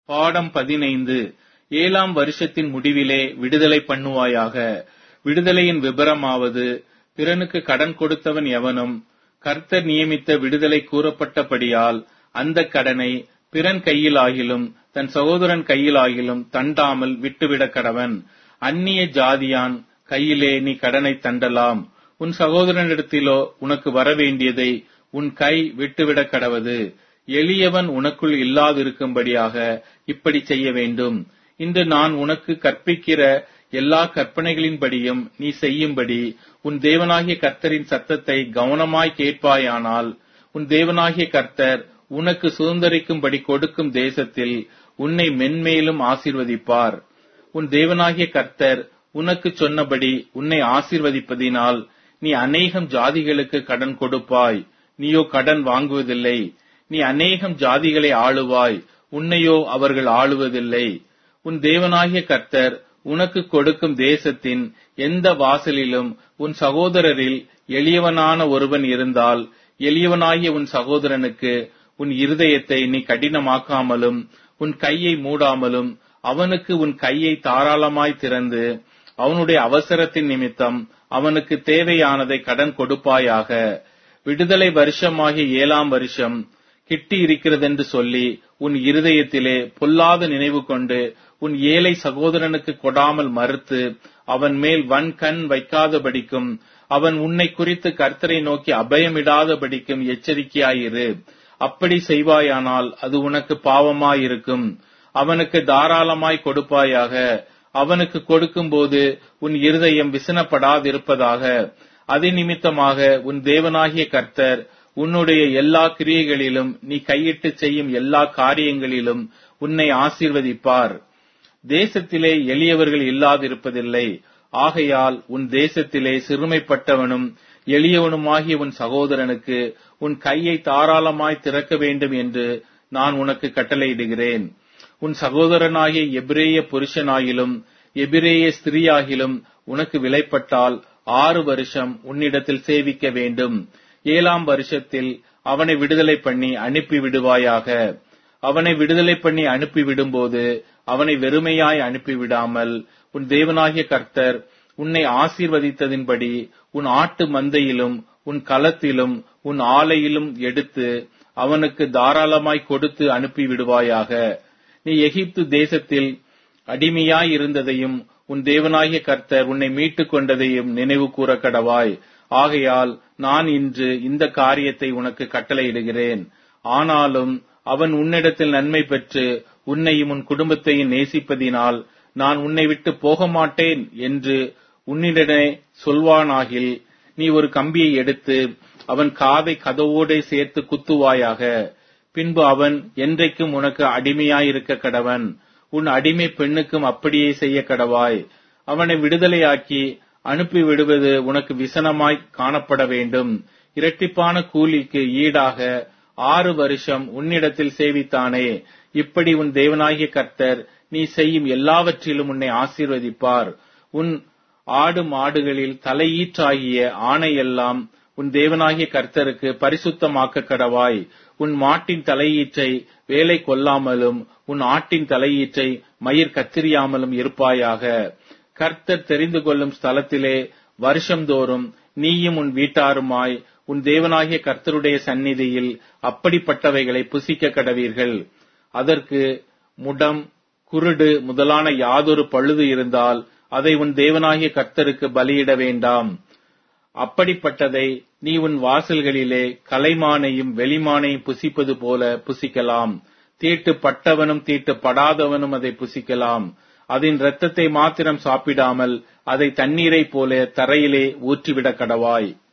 பாடம் பதினைந்து ஏழாம் வருஷத்தின் முடிவிலே விடுதலை பண்ணுவாயாக விடுதலையின் விபரமாவது பிறனுக்கு கடன் கொடுத்தவன் எவனும் கர்த்தர் நியமித்த விடுதலை கூறப்பட்டபடியால் அந்த கடனை பிறன் கையிலாகிலும் தன் சகோதரன் கையிலாகிலும் தண்டாமல் விட்டுவிட கடவன் அந்நிய ஜாதியான் கையிலே நீ கடனை தண்டலாம் உன் சகோதரனிடத்திலோ உனக்கு வரவேண்டியதை உன் கை விட்டுவிட கடவது எளியவன் உனக்குள் இல்லாதிருக்கும்படியாக இப்படி செய்ய வேண்டும் இன்று நான் உனக்கு கற்பிக்கிற எல்லா கற்பனைகளின்படியும் நீ செய்யும்படி உன் தேவனாகிய கர்த்தரின் சத்தத்தை கவனமாய் கேட்பாயானால் உன் தேவனாகிய கர்த்தர் உனக்கு சுதந்திரிக்கும்படி கொடுக்கும் தேசத்தில் உன்னை மென்மேலும் ஆசீர்வதிப்பார் உன் தேவனாகிய கர்த்தர் உனக்கு சொன்னபடி உன்னை ஆசீர்வதிப்பதினால் நீ அநேகம் ஜாதிகளுக்கு கடன் கொடுப்பாய் நீயோ கடன் வாங்குவதில்லை நீ அநேகம் ஜாதிகளை ஆளுவாய் உன்னையோ அவர்கள் ஆளுவதில்லை உன் தேவனாகிய கர்த்தர் உனக்கு கொடுக்கும் தேசத்தின் எந்த வாசலிலும் உன் சகோதரரில் எளியவனான ஒருவன் இருந்தால் எளியவனாகிய உன் சகோதரனுக்கு உன் இருதயத்தை நீ கடினமாக்காமலும் உன் கையை மூடாமலும் அவனுக்கு உன் கையை தாராளமாய் திறந்து அவனுடைய அவசரத்தின் நிமித்தம் அவனுக்கு தேவையானதை கடன் கொடுப்பாயாக விடுதலை வருஷமாகிய ஏழாம் வருஷம் கிட்டி இருக்கிறதென்று சொல்லி உன் இருதயத்திலே பொல்லாத நினைவு கொண்டு உன் ஏழை சகோதரனுக்கு கொடாமல் மறுத்து அவன் மேல் வன் கண் வைக்காதபடிக்கும் அவன் உன்னை குறித்து கர்த்தரை நோக்கி அபயமிடாதபடிக்கும் எச்சரிக்கையாயிரு அப்படி செய்வாயானால் அது உனக்கு பாவமாயிருக்கும் அவனுக்கு தாராளமாய் கொடுப்பாயாக அவனுக்கு கொடுக்கும்போது உன் இருதயம் விசனப்படாதிருப்பதாக அது நிமித்தமாக உன் தேவனாகிய கர்த்தர் உன்னுடைய எல்லா கிரியைகளிலும் நீ கையிட்டு செய்யும் எல்லா காரியங்களிலும் உன்னை ஆசீர்வதிப்பார் தேசத்திலே எளியவர்கள் இல்லாதிருப்பதில்லை ஆகையால் உன் தேசத்திலே சிறுமைப்பட்டவனும் எளியவனுமாகிய உன் சகோதரனுக்கு உன் கையை தாராளமாய் திறக்க வேண்டும் என்று நான் உனக்கு கட்டளையிடுகிறேன் உன் சகோதரனாகிய எபிரேய புருஷனாகிலும் எபிரேய ஸ்திரீயாகிலும் உனக்கு விலைப்பட்டால் ஆறு வருஷம் உன்னிடத்தில் சேவிக்க வேண்டும் ஏழாம் வருஷத்தில் அவனை விடுதலை பண்ணி அனுப்பி விடுவாயாக அவனை விடுதலை பண்ணி அனுப்பி விடும்போது அவனை வெறுமையாய் அனுப்பிவிடாமல் உன் தேவனாகிய கர்த்தர் உன்னை ஆசீர்வதித்ததின்படி உன் ஆட்டு மந்தையிலும் உன் களத்திலும் உன் ஆலையிலும் எடுத்து அவனுக்கு தாராளமாய் கொடுத்து அனுப்பி விடுவாயாக நீ எகிப்து தேசத்தில் அடிமையாய் இருந்ததையும் உன் தேவனாகிய கர்த்தர் உன்னை மீட்டுக் கொண்டதையும் நினைவு கூற கடவாய் ஆகையால் நான் இன்று இந்த காரியத்தை உனக்கு கட்டளையிடுகிறேன் ஆனாலும் அவன் உன்னிடத்தில் நன்மை பெற்று உன்னையும் உன் குடும்பத்தையும் நேசிப்பதினால் நான் உன்னை விட்டு போக மாட்டேன் என்று உன்னிடனே சொல்வானாகில் நீ ஒரு கம்பியை எடுத்து அவன் காதை கதவோடே சேர்த்து குத்துவாயாக பின்பு அவன் என்றைக்கும் உனக்கு அடிமையாயிருக்க கடவன் உன் அடிமை பெண்ணுக்கும் அப்படியே செய்ய கடவாய் அவனை விடுதலையாக்கி அனுப்பி விடுவது உனக்கு விசனமாய் காணப்பட வேண்டும் இரட்டிப்பான கூலிக்கு ஈடாக ஆறு வருஷம் உன்னிடத்தில் சேவித்தானே இப்படி உன் தேவனாகிய கர்த்தர் நீ செய்யும் எல்லாவற்றிலும் உன்னை ஆசீர்வதிப்பார் உன் ஆடு மாடுகளில் தலையீற்றாகிய ஆணையெல்லாம் உன் தேவனாகிய கர்த்தருக்கு பரிசுத்தமாக்க கடவாய் உன் மாட்டின் தலையீற்றை வேலை கொள்ளாமலும் உன் ஆட்டின் தலையீற்றை மயிர் கத்திரியாமலும் இருப்பாயாக கர்த்தர் தெரிந்து கொள்ளும் ஸ்தலத்திலே வருஷந்தோறும் நீயும் உன் வீட்டாருமாய் உன் தேவனாகிய கர்த்தருடைய சந்நிதியில் அப்படிப்பட்டவைகளை புசிக்க கடவீர்கள் அதற்கு முடம் குருடு முதலான யாதொரு பழுது இருந்தால் அதை உன் தேவனாகிய கர்த்தருக்கு பலியிட வேண்டாம் அப்படிப்பட்டதை நீ உன் வாசல்களிலே கலைமானையும் வெளிமானையும் புசிப்பது போல புசிக்கலாம் தீட்டு பட்டவனும் தீட்டு படாதவனும் அதை புசிக்கலாம் அதன் இரத்தத்தை மாத்திரம் சாப்பிடாமல் அதை தண்ணீரை போல தரையிலே ஊற்றிவிட கடவாய்